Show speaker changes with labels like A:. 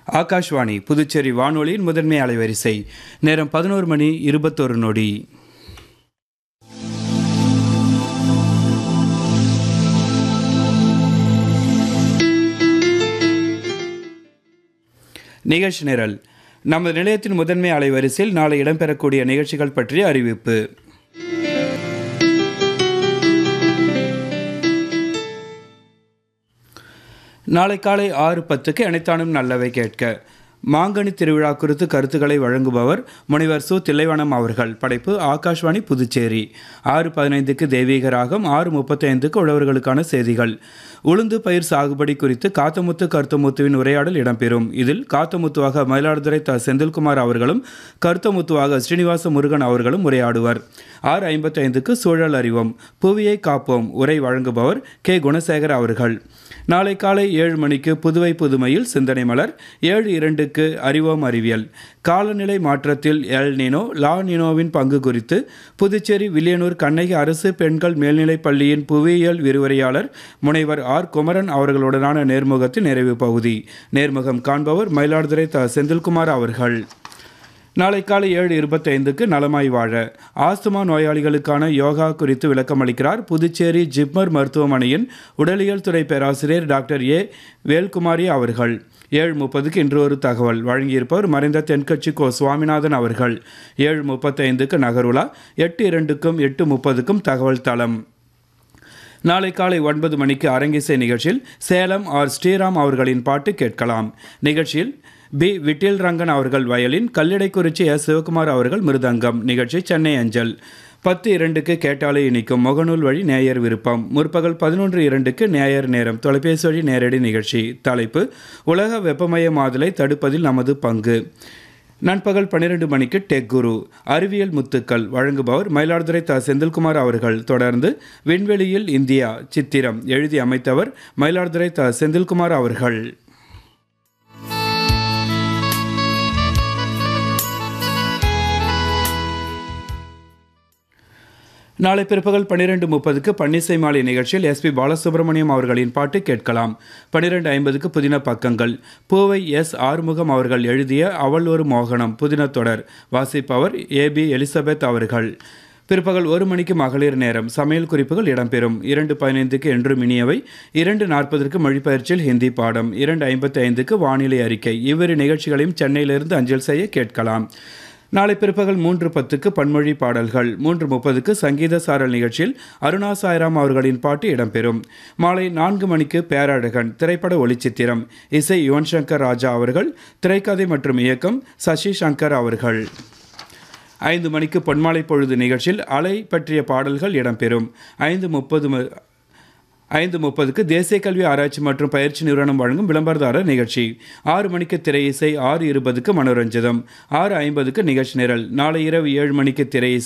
A: ஆகாஷ்வாணி புதுச்சேரி வானொலியின் முதன்மை அலைவரிசை நேரம் பதினோரு மணி இருபத்தொரு நொடி நிகழ்ச்சி நிரல் நமது நிலையத்தின் முதன்மை அலைவரிசையில் நாளை இடம்பெறக்கூடிய நிகழ்ச்சிகள் பற்றிய அறிவிப்பு நாளை காலை ஆறு பத்துக்கு அனைத்தானும் நல்லவை கேட்க மாங்கனி திருவிழா குறித்து கருத்துக்களை வழங்குபவர் முனைவர் சு தில்லைவனம் அவர்கள் படைப்பு ஆகாஷ்வாணி புதுச்சேரி ஆறு பதினைந்துக்கு தெய்வீக ராகம் ஆறு முப்பத்தைந்துக்கு உழவர்களுக்கான செய்திகள் உளுந்து பயிர் சாகுபடி குறித்து காத்தமுத்து கருத்தமுத்துவின் உரையாடல் இடம்பெறும் இதில் காத்தமுத்துவாக மயிலாடுதுறை த செந்தில்குமார் அவர்களும் கருத்தமுத்துவாக ஸ்ரீனிவாச முருகன் அவர்களும் உரையாடுவர் ஆறு ஐம்பத்தைந்துக்கு சூழல் அறிவோம் புவியை காப்போம் உரை வழங்குபவர் கே குணசேகர் அவர்கள் நாளை காலை ஏழு மணிக்கு புதுவை புதுமையில் சிந்தனை மலர் ஏழு இரண்டுக்கு அறிவோம் அறிவியல் காலநிலை மாற்றத்தில் எல் நினோ லா நினோவின் பங்கு குறித்து புதுச்சேரி வில்லியனூர் கண்ணகி அரசு பெண்கள் மேல்நிலைப் பள்ளியின் புவியியல் விரிவுரையாளர் முனைவர் ஆர் குமரன் அவர்களுடனான நேர்முகத்தின் நிறைவு பகுதி நேர்முகம் காண்பவர் மயிலாடுதுறை த செந்தில்குமார் அவர்கள் நாளை காலை ஏழு இருபத்தைந்துக்கு நலமாய் வாழ ஆஸ்துமா நோயாளிகளுக்கான யோகா குறித்து விளக்கம் அளிக்கிறார் புதுச்சேரி ஜிப்மர் மருத்துவமனையின் உடலியல் துறை பேராசிரியர் டாக்டர் ஏ வேல்குமாரி அவர்கள் ஏழு முப்பதுக்கு இன்று ஒரு தகவல் வழங்கியிருப்பவர் மறைந்த தென்கட்சி கோ சுவாமிநாதன் அவர்கள் ஏழு முப்பத்தைந்துக்கு நகருலா எட்டு இரண்டுக்கும் எட்டு முப்பதுக்கும் தகவல் தளம் நாளை காலை ஒன்பது மணிக்கு அரங்கிசை நிகழ்ச்சியில் சேலம் ஆர் ஸ்ரீராம் அவர்களின் பாட்டு கேட்கலாம் நிகழ்ச்சியில் பி விட்டில் ரங்கன் அவர்கள் வயலின் கல்லிடைக்குறிச்சி எஸ் சிவகுமார் அவர்கள் மிருதங்கம் நிகழ்ச்சி சென்னை அஞ்சல் பத்து இரண்டுக்கு கேட்டாலே இனிக்கும் முகநூல் வழி நேயர் விருப்பம் முற்பகல் பதினொன்று இரண்டுக்கு நேயர் நேரம் தொலைபேசி வழி நேரடி நிகழ்ச்சி தலைப்பு உலக வெப்பமயமாதலை தடுப்பதில் நமது பங்கு நண்பகல் பன்னிரண்டு மணிக்கு டெக் குரு அறிவியல் முத்துக்கள் வழங்குபவர் மயிலாடுதுறை த செந்தில்குமார் அவர்கள் தொடர்ந்து விண்வெளியில் இந்தியா சித்திரம் எழுதி அமைத்தவர் மயிலாடுதுறை த செந்தில்குமார் அவர்கள் நாளை பிற்பகல் பன்னிரெண்டு முப்பதுக்கு பன்னிசை மாலை நிகழ்ச்சியில் எஸ்பி பாலசுப்ரமணியம் அவர்களின் பாட்டு கேட்கலாம் பன்னிரெண்டு ஐம்பதுக்கு புதின பக்கங்கள் பூவை எஸ் ஆறுமுகம் அவர்கள் எழுதிய அவள் ஒரு மோகனம் புதின தொடர் வாசிப்பவர் ஏபி எலிசபெத் அவர்கள் பிற்பகல் ஒரு மணிக்கு மகளிர் நேரம் சமையல் குறிப்புகள் இடம்பெறும் இரண்டு பதினைந்துக்கு என்று மினியவை இரண்டு நாற்பதற்கு மொழிபெயர்ச்சியில் ஹிந்தி பாடம் இரண்டு ஐம்பத்தி ஐந்துக்கு வானிலை அறிக்கை இவ்விரு நிகழ்ச்சிகளையும் சென்னையிலிருந்து அஞ்சல் செய்ய கேட்கலாம் நாளை பிற்பகல் மூன்று பத்துக்கு பன்மொழி பாடல்கள் மூன்று முப்பதுக்கு சங்கீத சாரல் நிகழ்ச்சியில் அருணா சாய்ராம் அவர்களின் பாட்டு இடம்பெறும் மாலை நான்கு மணிக்கு பேரழகன் திரைப்பட ஒளிச்சித்திரம் இசை யுவன் சங்கர் ராஜா அவர்கள் திரைக்கதை மற்றும் இயக்கம் சசி சங்கர் அவர்கள் ஐந்து மணிக்கு பொன்மாலை பொழுது நிகழ்ச்சியில் அலை பற்றிய பாடல்கள் இடம்பெறும் ஐந்து முப்பது ஐந்து முப்பதுக்கு தேசிய கல்வி ஆராய்ச்சி மற்றும் பயிற்சி நிறுவனம் வழங்கும் விளம்பரதாரர் நிகழ்ச்சி ஆறு மணிக்கு திரை இசை ஆறு இருபதுக்கு மனோரஞ்சிதம் ஆறு ஐம்பதுக்கு நிகழ்ச்சி நிரல் நாளை இரவு ஏழு மணிக்கு திரை